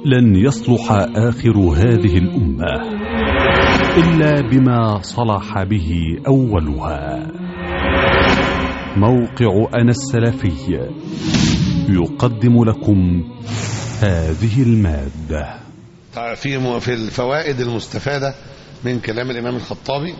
لن يصلح آخر هذه الأمة إلا بما صلح به أولها موقع أنا السلفي يقدم لكم هذه المادة في في الفوائد المستفادة من كلام الإمام الخطابي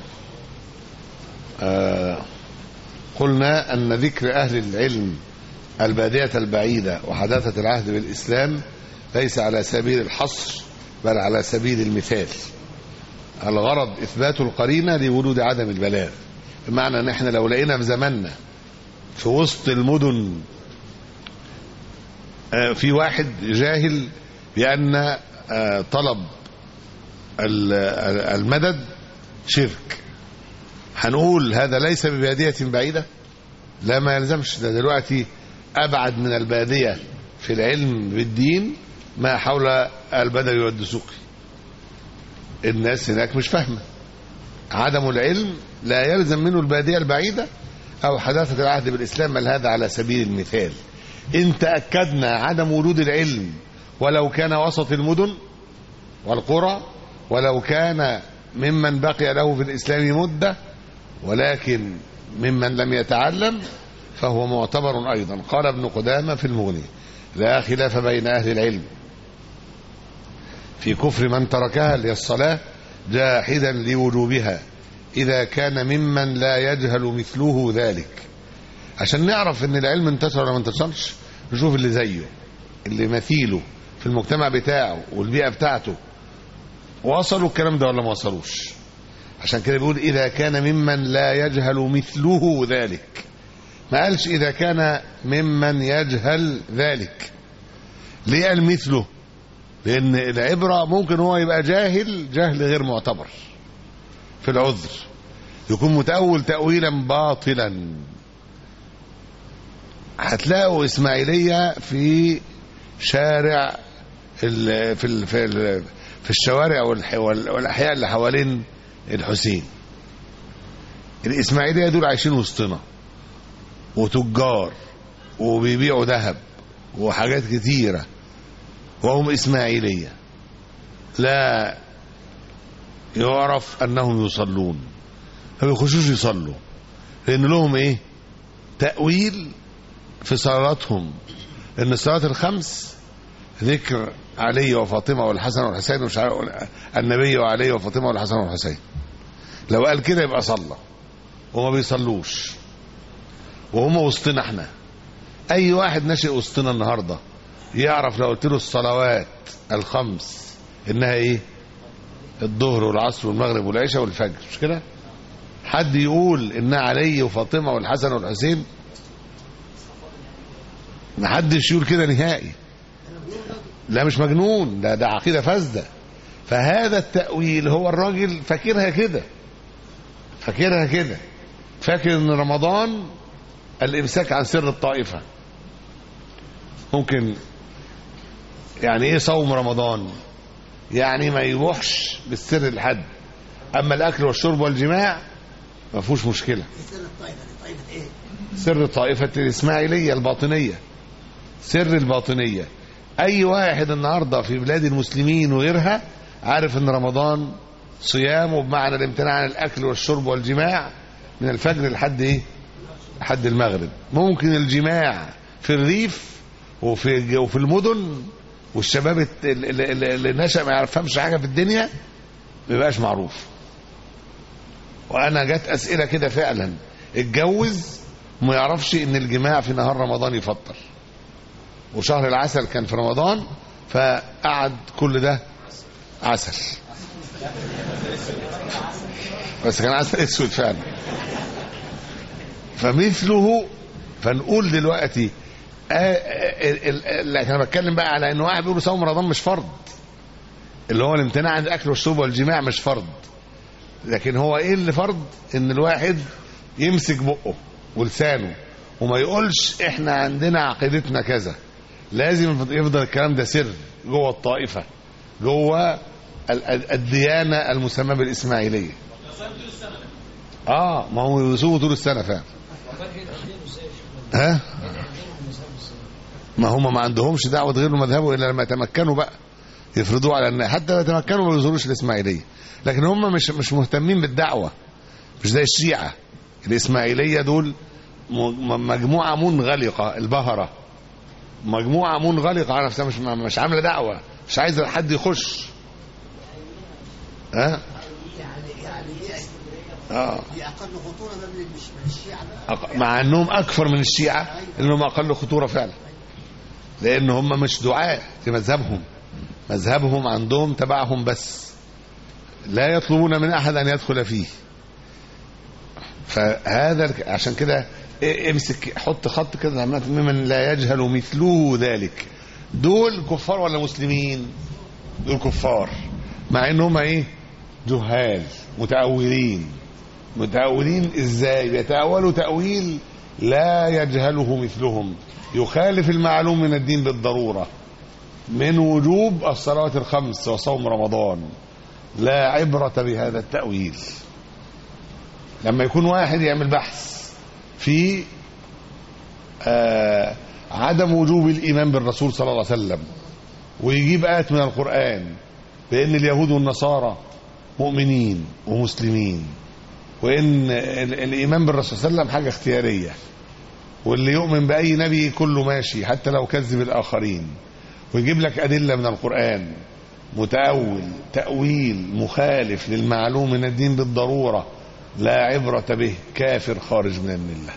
آه قلنا أن ذكر أهل العلم البادية البعيدة وحداثة العهد بالإسلام ليس على سبيل الحصر بل على سبيل المثال الغرض إثبات القرينة لوجود عدم البلاغ بمعنى أن احنا لو لقينا في زماننا في وسط المدن آه في واحد جاهل بأن آه طلب المدد شرك هنقول هذا ليس ببادية بعيدة لا ما يلزمش ده دلوقتي أبعد من البادية في العلم بالدين ما حول البدوي والدسوقي الناس هناك مش فاهمة عدم العلم لا يلزم منه البادية البعيدة أو حداثة العهد بالإسلام بل هذا على سبيل المثال إن تأكدنا عدم وجود العلم ولو كان وسط المدن والقرى ولو كان ممن بقي له في الإسلام مدة ولكن ممن لم يتعلم فهو معتبر أيضا قال ابن قدامة في المغني لا خلاف بين أهل العلم في كفر من تركها اللي الصلاة جاحدا لوجوبها إذا كان ممن لا يجهل مثله ذلك عشان نعرف ان العلم انتشر ولا ما انتشرش نشوف اللي زيه اللي مثيله في المجتمع بتاعه والبيئة بتاعته وصلوا الكلام ده ولا ما وصلوش عشان كده بيقول إذا كان ممن لا يجهل مثله ذلك ما قالش إذا كان ممن يجهل ذلك ليه قال مثله لأن العبرة ممكن هو يبقى جاهل جهل غير معتبر في العذر يكون متأول تأويلا باطلا هتلاقوا إسماعيلية في شارع ال في ال في, ال في الشوارع والأحياء اللي حوالين الحسين الإسماعيلية دول عايشين وسطنا وتجار وبيبيعوا ذهب وحاجات كتيرة وهم إسماعيلية لا يعرف أنهم يصلون ما بيخشوش يصلوا لأن لهم إيه تأويل في صلاتهم لأن الصلاة الخمس ذكر علي وفاطمة والحسن والحسين ومش النبي وعلي وفاطمة والحسن والحسين لو قال كده يبقى صلى وما بيصلوش وهم وسطنا احنا اي واحد ناشئ وسطنا النهارده يعرف لو قلت له الصلوات الخمس انها ايه الظهر والعصر والمغرب والعشاء والفجر مش كده حد يقول انها علي وفاطمه والحسن والحسين ما حدش يقول كده نهائي لا مش مجنون ده ده عقيده فاسده فهذا التاويل هو الراجل فاكرها كده فاكرها كده فاكر ان رمضان الامساك عن سر الطائفه ممكن يعني ايه صوم رمضان يعني ما يروحش بالسر لحد اما الاكل والشرب والجماع ما فيهوش مشكله سر الطائفه الاسماعيليه الباطنيه سر الباطنيه اي واحد النهارده في بلاد المسلمين وغيرها عارف ان رمضان صيامه بمعنى الامتناع عن الاكل والشرب والجماع من الفجر لحد ايه لحد المغرب ممكن الجماع في الريف وفي وفي المدن والشباب اللي, اللي نشأ ما يعرفهمش حاجه في الدنيا ما يبقاش معروف وانا جت اسئله كده فعلا اتجوز وما يعرفش ان الجماع في نهار رمضان يفطر وشهر العسل كان في رمضان فقعد كل ده عسل بس كان عسل اسود فعلا فمثله فنقول دلوقتي اللي انا بتكلم بقى على ان واحد بيقول صوم رمضان مش فرض اللي هو الامتناع عن الاكل والشرب والجماع مش فرض لكن هو ايه اللي فرض ان الواحد يمسك بقه ولسانه وما يقولش احنا عندنا عقيدتنا كذا لازم يفضل الكلام ده سر جوه الطائفه جوه الديانه المسماه بالاسماعيليه اه ما هو يصوموا طول السنه فعلا ها ما هم ما عندهمش دعوه غير مذهبه الا لما يتمكنوا بقى يفرضوه على الناس حتى لو تمكنوا ما يظهروش الاسماعيليه لكن هم مش مش مهتمين بالدعوه مش زي الشيعه الاسماعيليه دول م- مجموعه منغلقه البهره مجموعه منغلقه على نفسها مش مش عامله دعوه مش عايزه حد يخش ها يعني يعني دي اه دي اقل خطوره من من الشيعه بقى أق- مع انهم اكثر من الشيعه انهم اقل خطوره فعلا لان هم مش دعاء في مذهبهم مذهبهم عندهم تبعهم بس لا يطلبون من احد ان يدخل فيه فهذا الك- عشان كده إيه- امسك حط خط كده ممن لا يجهل مثله ذلك دول كفار ولا مسلمين دول كفار مع ان هم ايه جهال متأولين متأولين ازاي بيتأولوا تأويل لا يجهله مثلهم يخالف المعلوم من الدين بالضرورة من وجوب الصلوات الخمس وصوم رمضان لا عبرة بهذا التأويل لما يكون واحد يعمل بحث في آه عدم وجوب الإيمان بالرسول صلى الله عليه وسلم ويجيب آيات من القرآن بأن اليهود والنصارى مؤمنين ومسلمين وان ال- الايمان بالرسول صلى الله عليه وسلم حاجه اختياريه واللي يؤمن باي نبي كله ماشي حتى لو كذب الاخرين ويجيب لك ادله من القران متاول تاويل مخالف للمعلوم من الدين بالضروره لا عبره به كافر خارج من المله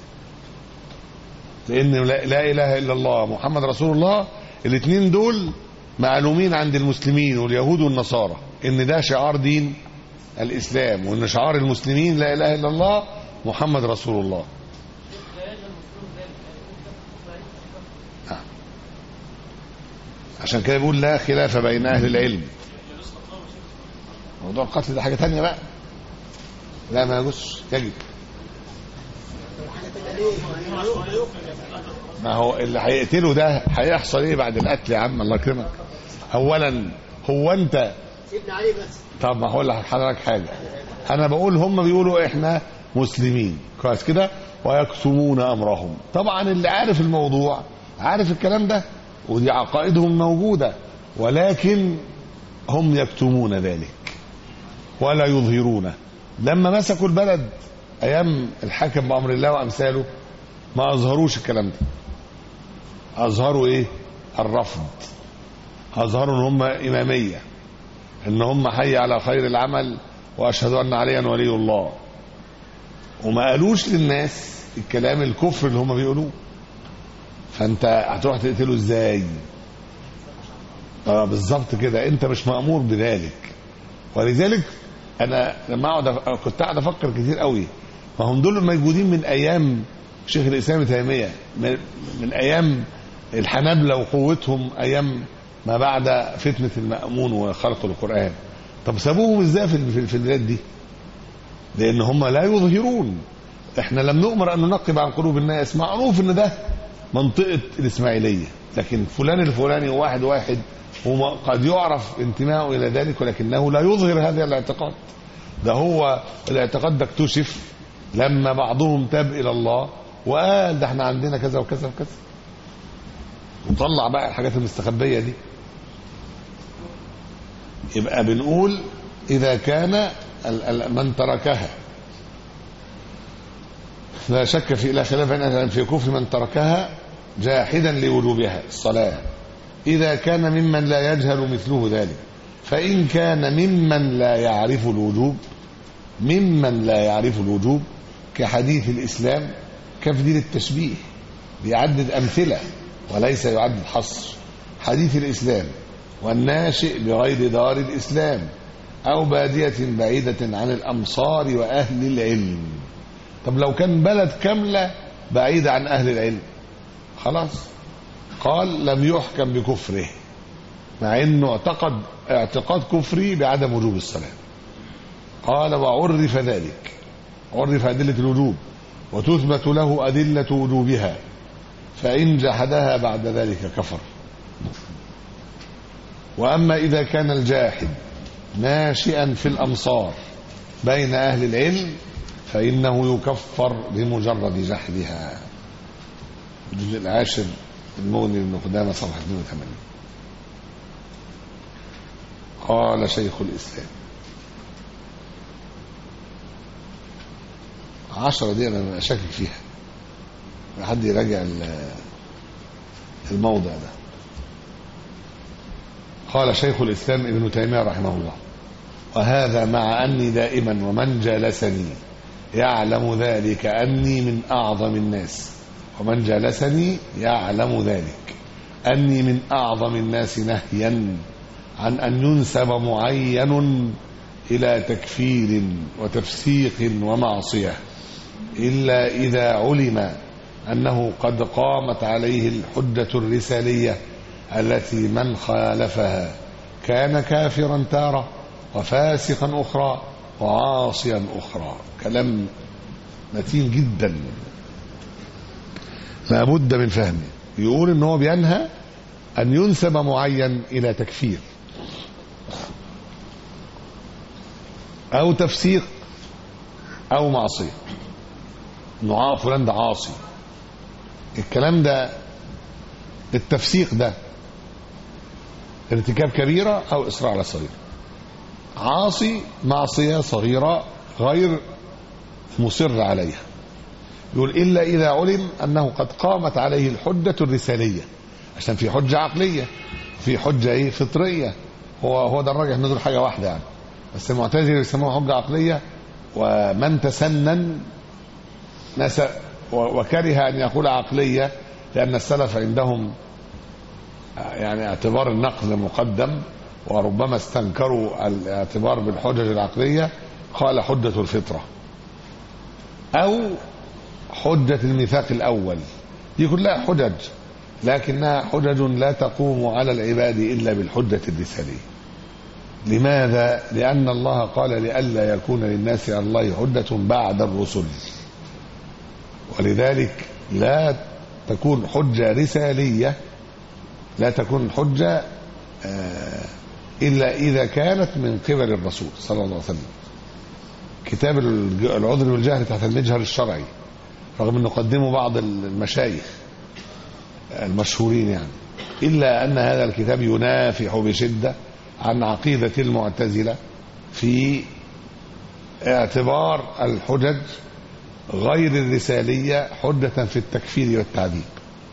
لان لا, لا اله الا الله محمد رسول الله الاثنين دول معلومين عند المسلمين واليهود والنصارى ان ده شعار دين الاسلام وان شعار المسلمين لا اله الا الله محمد رسول الله آه. عشان كده بيقول لا خلاف بين اهل العلم موضوع القتل ده حاجه تانية بقى لا ما يجوز يجب ما هو اللي هيقتله ده هيحصل ايه بعد القتل يا عم الله يكرمك اولا هو انت سيبنا عليه بس طب ما هقول لحضرتك حاجه انا بقول هم بيقولوا احنا مسلمين كويس كده ويكتمون امرهم طبعا اللي عارف الموضوع عارف الكلام ده ودي عقائدهم موجوده ولكن هم يكتمون ذلك ولا يظهرونه لما مسكوا البلد ايام الحاكم بامر الله وامثاله ما اظهروش الكلام ده اظهروا ايه الرفض اظهروا ان هم اماميه ان هم حي على خير العمل واشهد ان عليا ولي الله وما قالوش للناس الكلام الكفر اللي هم بيقولوه فانت هتروح تقتله ازاي اه بالظبط كده انت مش مامور بذلك ولذلك انا لما اقعد أف- كنت قاعد افكر كتير قوي ما هم دول موجودين من ايام شيخ الاسلام ابن تيميه من, من ايام الحنابله وقوتهم ايام ما بعد فتنه المامون وخلق القران طب سابوهم ازاي في في- في البلاد دي لان هم لا يظهرون احنا لم نؤمر ان ننقب عن قلوب الناس معروف ان ده منطقه الاسماعيليه لكن فلان الفلاني واحد واحد وقد يعرف انتمائه الى ذلك ولكنه لا يظهر هذا الاعتقاد ده هو الاعتقاد ده اكتشف لما بعضهم تاب الى الله وقال ده احنا عندنا كذا وكذا وكذا وطلع بقى الحاجات المستخبيه دي يبقى بنقول اذا كان ال- ال- من تركها لا شك في لا خلاف أن في كفر من تركها جاحدا لوجوبها الصلاة إذا كان ممن لا يجهل مثله ذلك فإن كان ممن لا يعرف الوجوب ممن لا يعرف الوجوب كحديث الإسلام كفديل التشبيه بيعدد أمثلة وليس يعدد حصر حديث الإسلام والناشئ بغير دار الإسلام أو بادية بعيدة عن الأمصار وأهل العلم طب لو كان بلد كاملة بعيدة عن أهل العلم خلاص قال لم يحكم بكفره مع انه اعتقد اعتقاد كفري بعدم وجوب الصلاة قال وعرف ذلك عرف أدلة الوجوب وتثبت له أدلة وجوبها فإن جحدها بعد ذلك كفر وأما إذا كان الجاحد ناشئا في الأمصار بين أهل العلم فإنه يكفر بمجرد جحدها الجزء العاشر المغني بن قدامة صفحة 82 قال شيخ الإسلام عشرة دي أنا شاكك فيها حد يراجع ال- الموضع ده قال شيخ الإسلام ابن تيمية رحمه الله وهذا مع أني دائما ومن جالسني يعلم ذلك أني من أعظم الناس ومن جالسني يعلم ذلك أني من أعظم الناس نهيا عن أن ينسب معين إلى تكفير وتفسيق ومعصية إلا إذا علم أنه قد قامت عليه الحجة الرسالية التي من خالفها كان كافرا تارة وفاسقا أخرى وعاصيا أخرى كلام متين جدا لابد من فهمه يقول ان هو بينهى ان ينسب معين الى تكفير او تفسيق او معصيه انه عا- فلان ده عاصي الكلام ده التفسيق ده ارتكاب كبيره او اصرار على صغيره عاصي معصيه صغيره غير مصر عليها يقول إلا إذا علم أنه قد قامت عليه الحجة الرسالية عشان في حجة عقلية في حجة إيه فطرية هو هو ده الراجح إن دول حاجة واحدة يعني بس المعتزلة بيسموها حجة عقلية ومن تسنن نسى و- وكره أن يقول عقلية لأن السلف عندهم يعني اعتبار النقل مقدم وربما استنكروا الاعتبار بالحجج العقلية قال حجة الفطرة أو حجة الميثاق الأول دي كلها حجج لكنها حجج لا تقوم على العباد إلا بالحجة الرسالية لماذا؟ لأن الله قال لئلا يكون للناس على الله حجة بعد الرسل ولذلك لا تكون حجة رسالية لا تكون حجة آه، إلا إذا كانت من قبل الرسول صلى الله عليه وسلم كتاب الج- العذر والجهل تحت المجهر الشرعي رغم انه قدموا بعض المشايخ المشهورين يعني الا ان هذا الكتاب ينافح بشده عن عقيده المعتزله في اعتبار الحجج غير الرساليه حجه في التكفير والتعذيب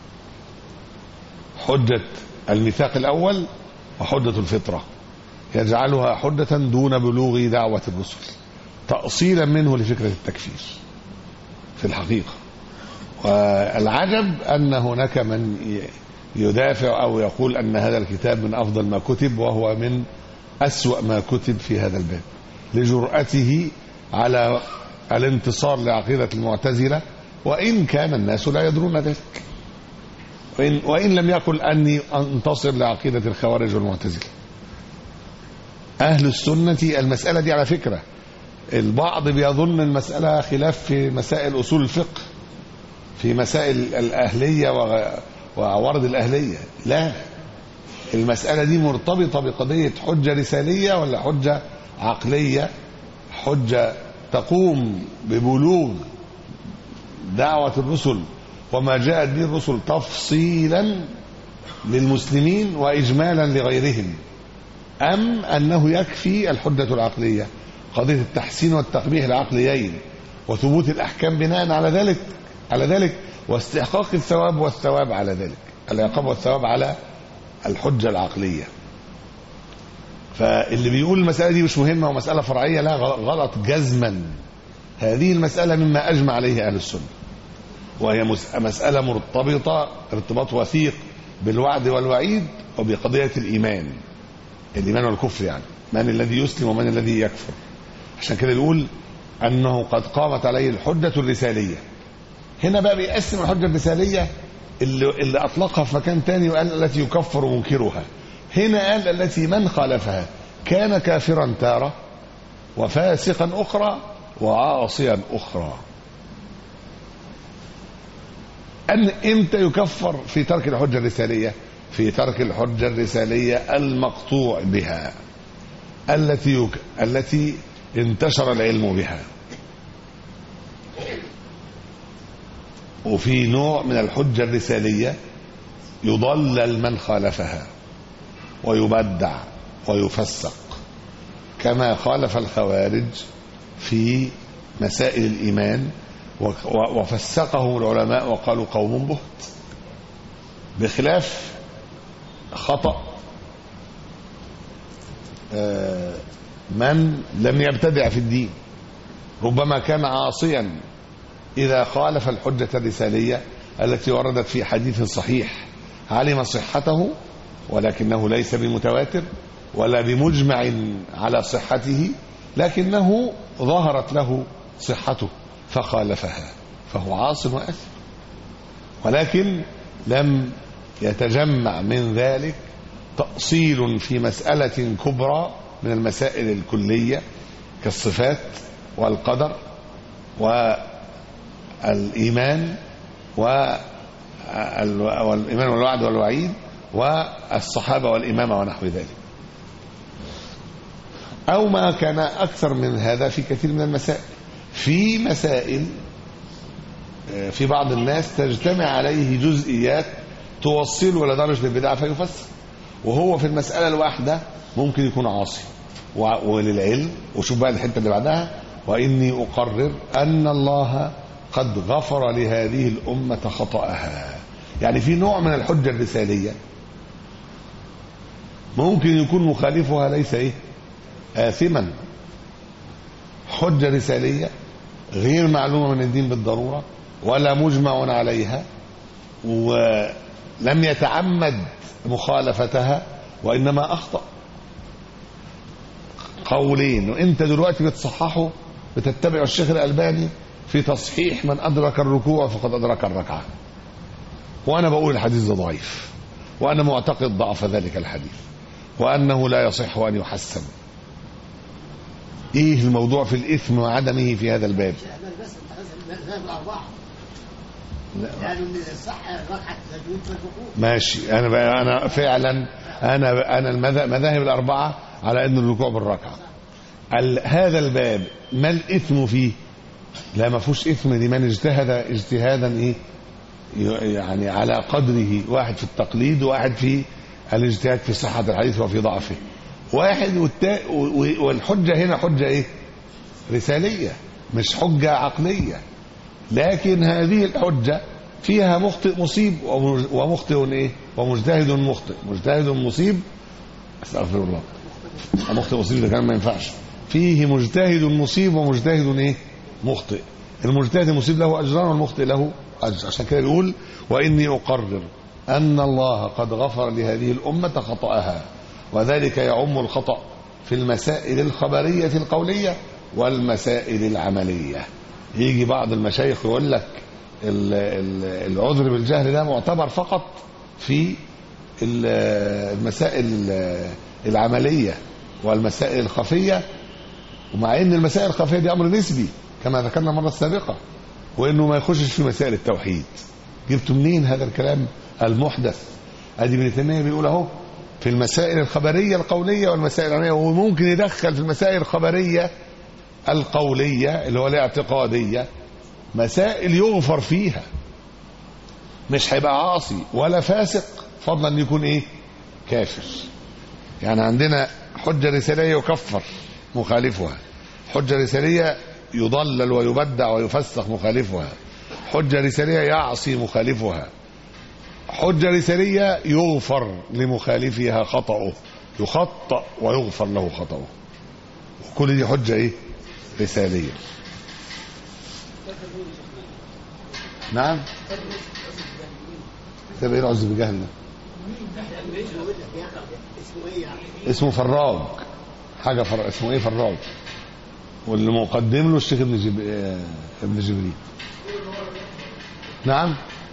حجه الميثاق الاول وحجه الفطره يجعلها حجه دون بلوغ دعوه الرسل تاصيلا منه لفكره التكفير في الحقيقة والعجب أن هناك من ي- يدافع أو يقول أن هذا الكتاب من أفضل ما كتب وهو من أسوأ ما كتب في هذا الباب لجرأته على الانتصار لعقيدة المعتزلة وإن كان الناس لا يدرون ذلك وإن, وإن لم يقل أني أنتصر لعقيدة الخوارج والمعتزلة أهل السنة المسألة دي على فكرة البعض بيظن المسألة خلاف في مسائل أصول الفقه في مسائل الأهلية وغ- وعوارض الأهلية لا المسألة دي مرتبطة بقضية حجة رسالية ولا حجة عقلية حجة تقوم ببلوغ دعوة الرسل وما جاءت به الرسل تفصيلا للمسلمين وإجمالا لغيرهم أم أنه يكفي الحجة العقلية قضية التحسين والتقبيح العقليين وثبوت الأحكام بناء على ذلك على ذلك واستحقاق الثواب والثواب على ذلك العقاب والثواب على الحجة العقلية فاللي بيقول المسألة دي مش مهمة ومسألة فرعية لا غل- غلط جزما هذه المسألة مما أجمع عليه أهل السنة وهي مس- مسألة مرتبطة ارتباط وثيق بالوعد والوعيد وبقضية الإيمان الإيمان والكفر يعني من الذي يسلم ومن الذي يكفر عشان كده بيقول أنه قد قامت عليه الحجة الرسالية هنا بقى بيقسم الحجة الرسالية اللي, اللي أطلقها في مكان تاني وقال التي يكفر منكرها هنا قال التي من خالفها كان كافرا تارة وفاسقا أخرى وعاصيا أخرى أن إمتى يكفر في ترك الحجة الرسالية في ترك الحجة الرسالية المقطوع بها التي يك... التي انتشر العلم بها وفي نوع من الحجة الرسالية يضلل من خالفها ويبدع ويفسق كما خالف الخوارج في مسائل الإيمان و- و- وفسقهم العلماء وقالوا قوم بهت بخلاف خطأ آه، من لم يبتدع في الدين ربما كان عاصيا إذا خالف الحجة الرسالية التي وردت في حديث صحيح علم صحته ولكنه ليس بمتواتر ولا بمجمع على صحته لكنه ظهرت له صحته فخالفها فهو عاص وأثم ولكن لم يتجمع من ذلك تأصيل في مسألة كبرى من المسائل الكلية كالصفات والقدر والإيمان وال- والإيمان والوعد والوعيد والصحابة والإمامة ونحو ذلك أو ما كان أكثر من هذا في كثير من المسائل في مسائل آه، في بعض الناس تجتمع عليه جزئيات توصله إلى درجة البدعة فيفسر وهو في المسألة الواحدة ممكن يكون عاصي و- وللعلم وشوف بقى الحتة اللي بعدها وإني أقرر أن الله قد غفر لهذه الأمة خطأها يعني في نوع من الحجة الرسالية ممكن يكون مخالفها ليس إيه آثما حجة رسالية غير معلومة من الدين بالضرورة ولا مجمع عليها ولم يتعمد مخالفتها وإنما أخطأ قولين وانت دلوقتي بتصححه بتتبع الشيخ الألباني في تصحيح من أدرك الركوع فقد أدرك الركعة وأنا بقول الحديث ده ضعيف وأنا معتقد ضعف ذلك الحديث وأنه لا يصح أن يحسن إيه الموضوع في الإثم وعدمه في هذا الباب احنا بس المذاهب الاربعه لا. قالوا ان الصح ركعه تجويد في الركوع ماشي انا بقى انا فعلا انا انا المذا- المذاهب الاربعه على ان الركوع بالركعه ال- هذا الباب ما الاثم فيه لا ما فيهوش اثم لمن اجتهد اجتهادا ايه ي- يعني على قدره واحد في التقليد وواحد في الاجتهاد في صحه الحديث وفي ضعفه واحد والتا و- و- والحجه هنا حجه ايه رساليه مش حجه عقليه لكن هذه الحجة فيها مخطئ مصيب ومج- ومخطئ ايه ومجتهد مخطئ مجتهد مصيب استغفر الله مخطئ مصيب ده كان ما ينفعش فيه مجتهد مصيب ومجتهد ايه مخطئ المجتهد المصيب له اجران والمخطئ له اجر عشان كده بيقول واني اقرر ان الله قد غفر لهذه الامه خطاها وذلك يعم الخطا في المسائل الخبريه القوليه والمسائل العمليه يجي بعض المشايخ يقول لك ال- ال- العذر بالجهل ده معتبر فقط في ال- المسائل العمليه والمسائل الخفيه ومع ان المسائل الخفيه دي امر نسبي كما ذكرنا المره السابقه وانه ما يخشش في مسائل التوحيد جبتوا منين هذا الكلام المحدث ادي ابن تيميه بيقول اهو في المسائل الخبريه القوليه والمسائل العمليه وممكن يدخل في المسائل الخبريه القوليه اللي هو الاعتقاديه مسائل يغفر فيها مش هيبقى عاصي ولا فاسق فضلا ان يكون ايه كافر يعني عندنا حجه رساليه يكفر مخالفها حجه رساليه يضلل ويبدع ويفسق مخالفها حجه رساليه يعصي مخالفها حجه رساليه يغفر لمخالفها خطأه يخطأ ويغفر له خطأه كل دي حجه ايه رساليه نعم كتاب ايه العز بجهل ده بيقول لك يعني اسمه ايه يعني اسمه فراج حاجه فر... اسمه ايه فراج واللي مقدم له الشيخ ابن جب... آه، ابن جبريل نعم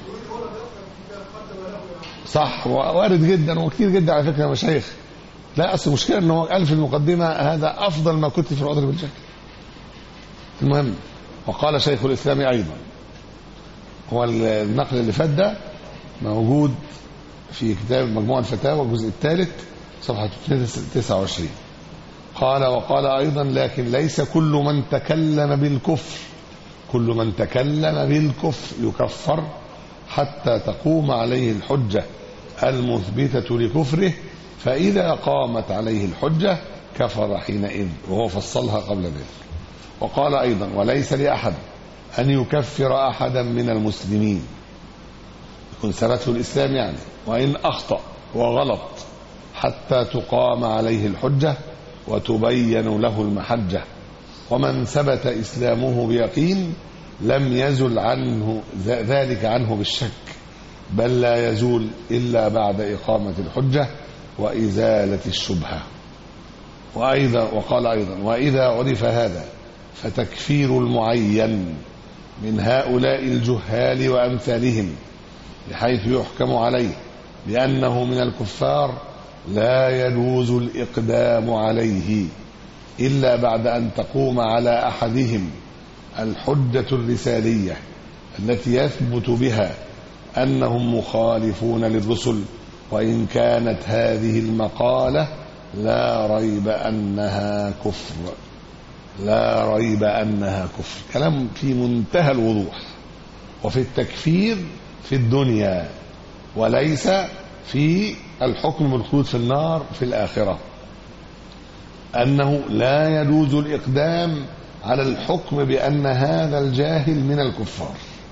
صح وارد جدا وكتير جدا على فكره يا مشايخ لا اصل المشكله ان هو قال في المقدمه هذا افضل ما كنت في العذر بالجهل المهم وقال شيخ الاسلام ايضا هو النقل اللي فات ده موجود في كتاب مجموع الفتاوى الجزء الثالث صفحة 29 قال وقال أيضا لكن ليس كل من تكلم بالكفر كل من تكلم بالكفر يكفر حتى تقوم عليه الحجة المثبتة لكفره فإذا قامت عليه الحجة كفر حينئذ وهو فصلها قبل ذلك وقال أيضا وليس لأحد أن يكفر أحدا من المسلمين يكون ثبته الإسلام يعني وإن أخطأ وغلط حتى تقام عليه الحجة وتبين له المحجة ومن ثبت إسلامه بيقين لم يزل عنه ذلك عنه بالشك بل لا يزول إلا بعد إقامة الحجة وإزالة الشبهة وأيضا وقال أيضا وإذا عرف هذا فتكفير المعين من هؤلاء الجهال وأمثالهم بحيث يحكم عليه بأنه من الكفار لا يجوز الإقدام عليه إلا بعد أن تقوم على أحدهم الحجة الرسالية التي يثبت بها أنهم مخالفون للرسل وإن كانت هذه المقالة لا ريب أنها كفر لا ريب أنها كفر كلام في منتهى الوضوح وفي التكفير في الدنيا وليس في الحكم بالخلود في النار في الآخرة أنه لا يجوز الإقدام على الحكم بأن هذا الجاهل من الكفار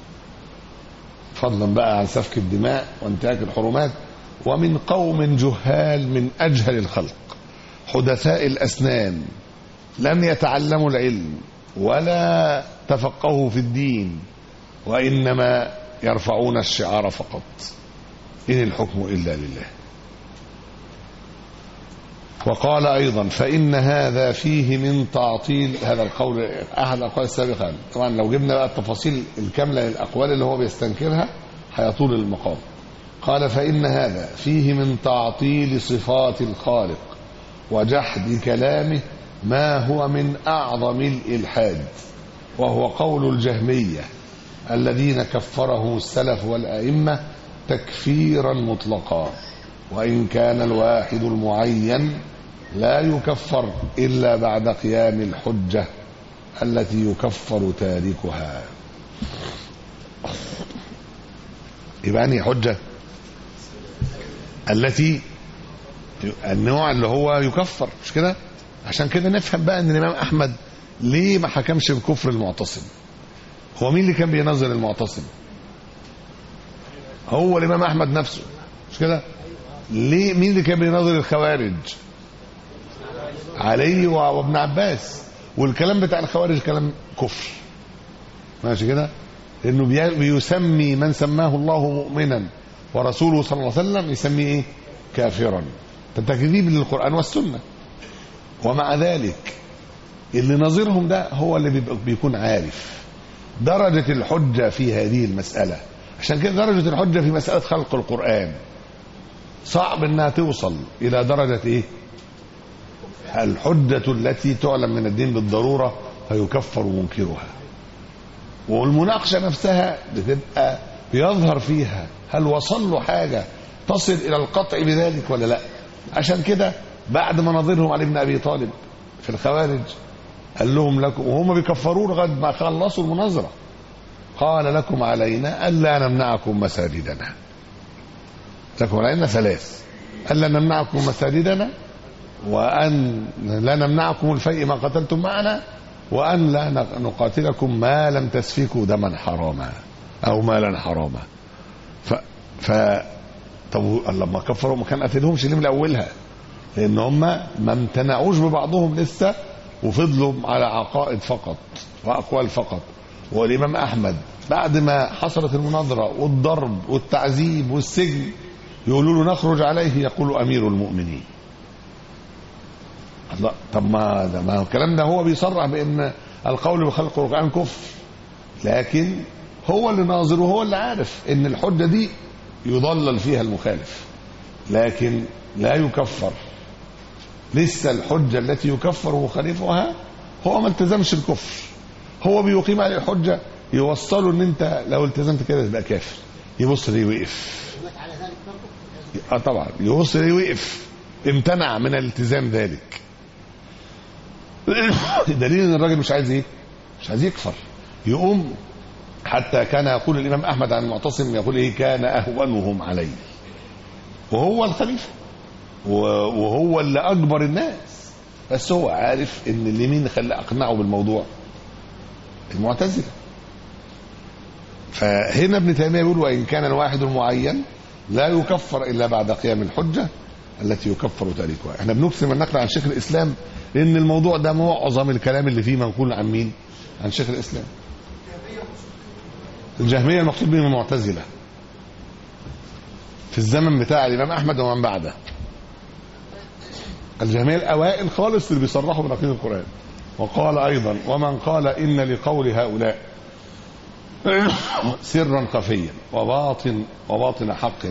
فضلا بقى عن سفك الدماء وانتهاك الحرمات ومن قوم جهال من أجهل الخلق حدثاء الأسنان لم يتعلموا العلم ولا تفقهوا في الدين وإنما يرفعون الشعار فقط إن الحكم إلا لله وقال أيضا فإن هذا فيه من تعطيل هذا القول أحد الأقوال السابقة طبعا لو جبنا بقى التفاصيل الكاملة للأقوال اللي هو بيستنكرها هيطول المقام قال فإن هذا فيه من تعطيل صفات الخالق وجحد كلامه ما هو من أعظم الإلحاد وهو قول الجهمية الذين كفرهم السلف والأئمة تكفيرا مطلقا وإن كان الواحد المعين لا يكفر إلا بعد قيام الحجة التي يكفر تاركها يبقى أنهي حجة التي النوع اللي هو يكفر مش كده عشان كده نفهم بقى ان الامام احمد ليه ما حكمش بكفر المعتصم هو مين اللي كان بينظر المعتصم هو الامام احمد نفسه مش كده ليه مين اللي كان بينظر الخوارج علي وابن عباس والكلام بتاع الخوارج كلام كفر ماشي كده انه بي- بيسمي من سماه الله مؤمنا ورسوله صلى الله عليه وسلم يسميه ايه كافرا ده تكذيب للقران والسنه ومع ذلك اللي نظيرهم ده هو اللي بيبقى بيكون عارف درجة الحجة في هذه المسألة عشان كده درجة الحجة في مسألة خلق القرآن صعب انها توصل الى درجة ايه الحجة التي تعلم من الدين بالضرورة فيكفر منكرها والمناقشة نفسها بتبقى بيظهر فيها هل وصل له حاجة تصل إلى القطع بذلك ولا لا عشان كده بعد ما نظرهم علي بن أبي طالب في الخوارج قال لهم لكم وهم بيكفروه لغايه ما خلصوا المناظرة قال لكم علينا ألا نمنعكم مساجدنا لكم علينا ثلاث ألا نمنعكم مساجدنا وأن لا نمنعكم الفيء ما قتلتم معنا وأن لا نقاتلكم ما لم تسفكوا دما حراما أو مالا حراما ف, ف... طب لما كفروا ما كان قتلهمش ليه من أولها لأن هم ما امتنعوش ببعضهم لسه وفضلوا على عقائد فقط وأقوال فقط والإمام أحمد بعد ما حصلت المناظرة والضرب والتعذيب والسجن يقولوا له نخرج عليه يقول أمير المؤمنين الله طب ما ده ما هو الكلام ده هو بيصرح بان القول بخلق القران كفر لكن هو اللي ناظر وهو اللي عارف ان الحجه دي يضلل فيها المخالف لكن لا يكفر لسه الحجه التي يكفر مخالفها هو ما التزمش الكفر هو بيقيم عليه الحجه يوصله ان انت لو التزمت كده تبقى كافر يبص ليه وقف يثبت على ذلك برضه اه طبعا يبص ليه وقف امتنع من الالتزام ذلك دليل ان الراجل مش عايز ايه مش عايز يكفر يقوم حتى كان يقول الامام احمد عن المعتصم يقول ايه كان اهونهم علي وهو الخليفه و- وهو اللي اكبر الناس بس هو عارف ان اللي مين خلى اقنعه بالموضوع المعتزله فهنا ابن تيميه بيقول وان كان الواحد المعين لا يكفر الا بعد قيام الحجه التي يكفر تاركها احنا بنكثر من النقل عن شيخ الاسلام لان الموضوع ده معظم الكلام اللي فيه منقول عن مين عن شيخ الاسلام الجهميه المقصود بهم المعتزله في الزمن بتاع الامام احمد ومن بعده الجهميه الاوائل خالص اللي بيصرحوا بنقيض القران وقال ايضا ومن قال ان لقول هؤلاء سرا خفيا وباطن وباطن حق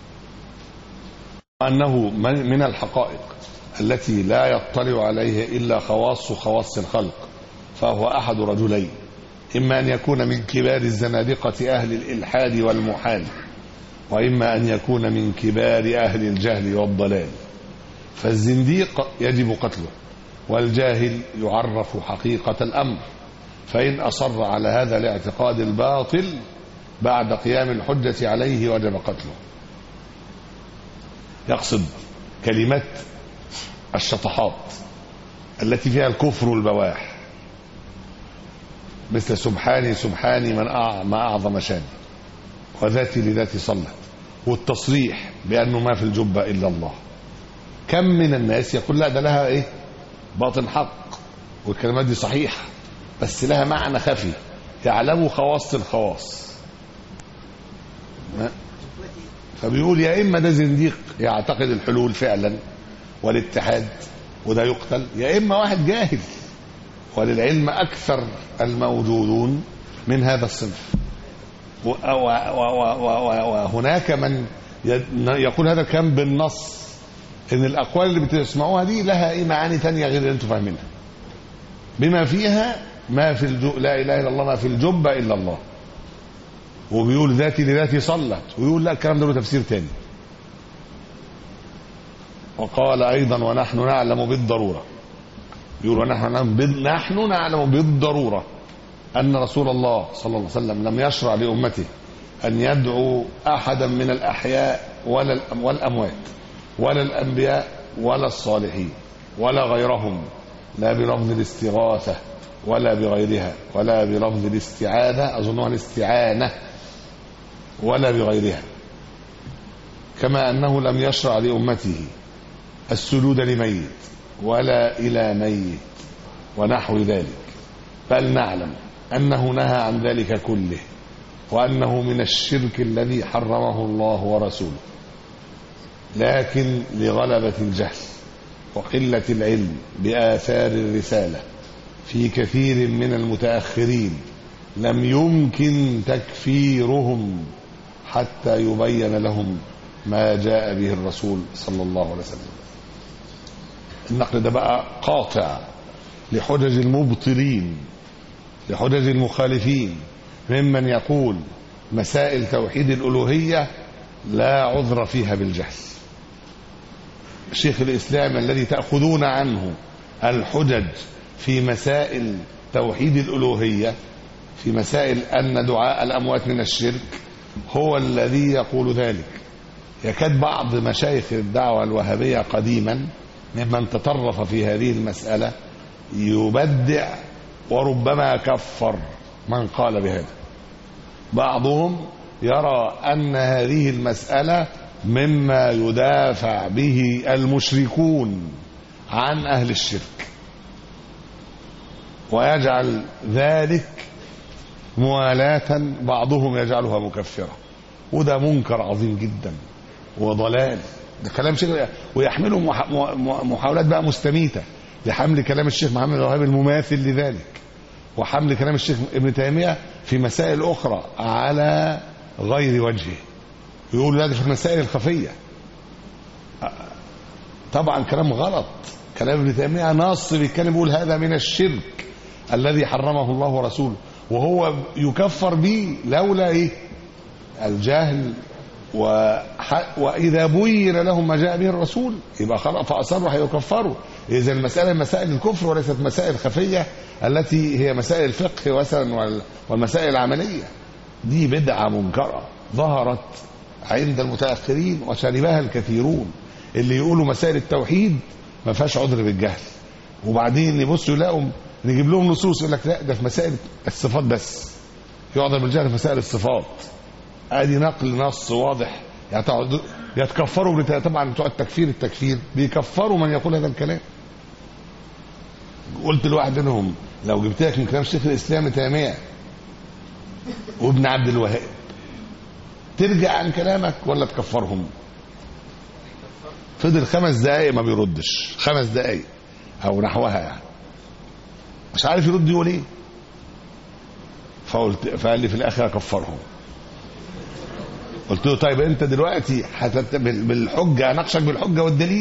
أنه من من الحقائق التي لا يطلع عليها إلا خواص خواص الخلق فهو أحد رجلين إما أن يكون من كبار الزنادقة أهل الإلحاد والمحال وإما أن يكون من كبار أهل الجهل والضلال فالزنديق يجب قتله والجاهل يعرف حقيقة الأمر فإن أصر على هذا الاعتقاد الباطل بعد قيام الحجة عليه وجب قتله يقصد كلمات الشطحات التي فيها الكفر والبواح مثل سبحاني سبحاني من أع... ما أعظم شاني وذاتي لذاتي صلت والتصريح بأنه ما في الجبة إلا الله كم من الناس يقول لا ده لها إيه باطن حق والكلمات دي صحيحة بس لها معنى خفي يعلم خواص الخواص ما- فبيقول يا اما ده زنديق يعتقد الحلول فعلا والاتحاد وده يقتل يا اما واحد جاهل وللعلم اكثر الموجودون من هذا الصنف و- و- و- و- و- وهناك من ي- يقول هذا الكلام بالنص ان الاقوال اللي بتسمعوها دي لها ايه معاني تانية غير اللي انتم فاهمينها بما فيها ما في الجو لا اله الا الله ما في الجبه الا الله وبيقول ذاتي لذاتي صلت ويقول لا الكلام ده له تفسير تاني وقال ايضا ونحن نعلم بالضروره يقول ونحن نعلم بال- نحن نعلم بالضروره ان رسول الله صلى الله عليه وسلم لم يشرع لامته ان يدعو احدا من الاحياء ولا الأم- والاموات ولا الانبياء ولا الصالحين ولا غيرهم لا بلفظ الاستغاثه ولا بغيرها ولا بلفظ الاستعاذه اظنها الاستعانه ولا بغيرها كما انه لم يشرع لامته السجود لميت ولا الى ميت ونحو ذلك بل نعلم انه نهى عن ذلك كله وانه من الشرك الذي حرمه الله ورسوله لكن لغلبه الجهل وقله العلم باثار الرساله في كثير من المتاخرين لم يمكن تكفيرهم حتى يبين لهم ما جاء به الرسول صلى الله عليه وسلم النقل ده بقى قاطع لحجج المبطلين لحجج المخالفين ممن يقول مسائل توحيد الألوهية لا عذر فيها بالجهل شيخ الإسلام الذي تأخذون عنه الحجج في مسائل توحيد الألوهية في مسائل أن دعاء الأموات من الشرك هو الذي يقول ذلك يكاد بعض مشايخ الدعوة الوهابية قديما ممن تطرف في هذه المسألة يبدع وربما كفر من قال بهذا بعضهم يرى أن هذه المسألة مما يدافع به المشركون عن أهل الشرك ويجعل ذلك موالاة بعضهم يجعلها مكفرة وده منكر عظيم جدا وضلال ده كلام شيخ ويحمله مح- م- محاولات بقى مستميتة لحمل كلام الشيخ محمد الوهاب المماثل لذلك وحمل كلام الشيخ ابن تيمية في مسائل أخرى على غير وجهه يقول لا ده في المسائل الخفية طبعا كلام غلط كلام ابن تيمية نص بيتكلم بيقول هذا من الشرك الذي حرمه الله ورسوله وهو يكفر به لولا ايه الجهل وح... واذا بين لهم ما جاء به الرسول يبقى خلاص فاصروا هيكفروا اذا المساله مسائل الكفر وليست مسائل خفيه التي هي مسائل الفقه مثلا وال... والمسائل العمليه دي بدعه منكره ظهرت عند المتاخرين وشربها الكثيرون اللي يقولوا مسائل التوحيد ما فيهاش عذر بالجهل وبعدين يبصوا يلاقوا نجيب لهم نصوص يقول لك لا ده في مسائل الصفات بس يعذر بالجهل في مسائل الصفات ادي نقل نص واضح يتعد- يتكفروا بتا- طبعا بتوع التكفير التكفير بيكفروا من يقول هذا الكلام قلت لواحد منهم لو جبت لك من كلام شيخ الاسلام ابن تيميه وابن عبد الوهاب ترجع عن كلامك ولا تكفرهم فضل خمس دقايق ما بيردش خمس دقايق او نحوها يعني مش عارف يرد يقول ايه فقلت فقال لي في الاخر اكفرهم قلت له طيب انت دلوقتي هتت... بال- بالحجه اناقشك بالحجه والدليل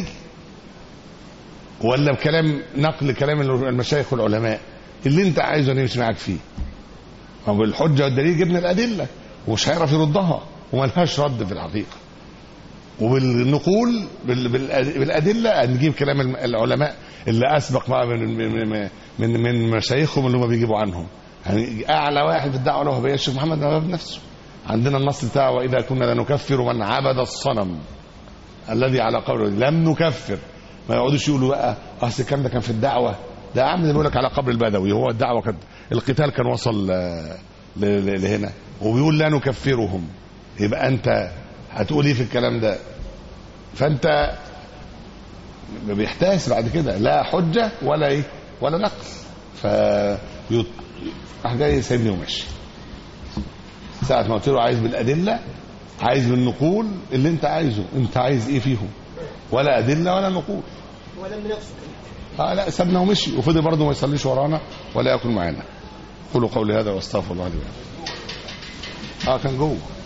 ولا بكلام نقل كلام المشايخ والعلماء اللي انت عايزه نمشي معاك فيه ما هو بالحجه والدليل جبنا الادله ومش هيعرف يردها وملهاش رد في الحقيقه وبالنقول بال- بالأد- بالادله نجيب كلام الم- العلماء اللي اسبق بقى من من من, من, من مشايخهم اللي هم بيجيبوا عنهم يعني اعلى واحد في الدعوه له هو الشيخ محمد نواب نفسه عندنا النص بتاعه واذا كنا لنكفر من عبد الصنم الذي على قبره لم نكفر ما يقعدوش يقولوا بقى اصل الكلام ده كان في الدعوه ده يا عم ده بيقول لك على قبر البدوي هو الدعوه كانت القتال كان وصل آه، ل- ل- لهنا وبيقول لا نكفرهم يبقى انت هتقول ايه في الكلام ده فانت بيحتاس بعد كده لا حجه ولا ايه ولا نقل ف يط- راح جاي سايبني وماشي ساعة ما قلت له عايز بالأدلة عايز بالنقول اللي أنت عايزه أنت عايز إيه فيهم ولا أدلة ولا نقول ولم نفسه آه لا سابنا ومشي وفضل برضه ما يصليش ورانا ولا ياكل معانا قولوا قولي هذا واستغفر الله لي ولكم. اه كان جوه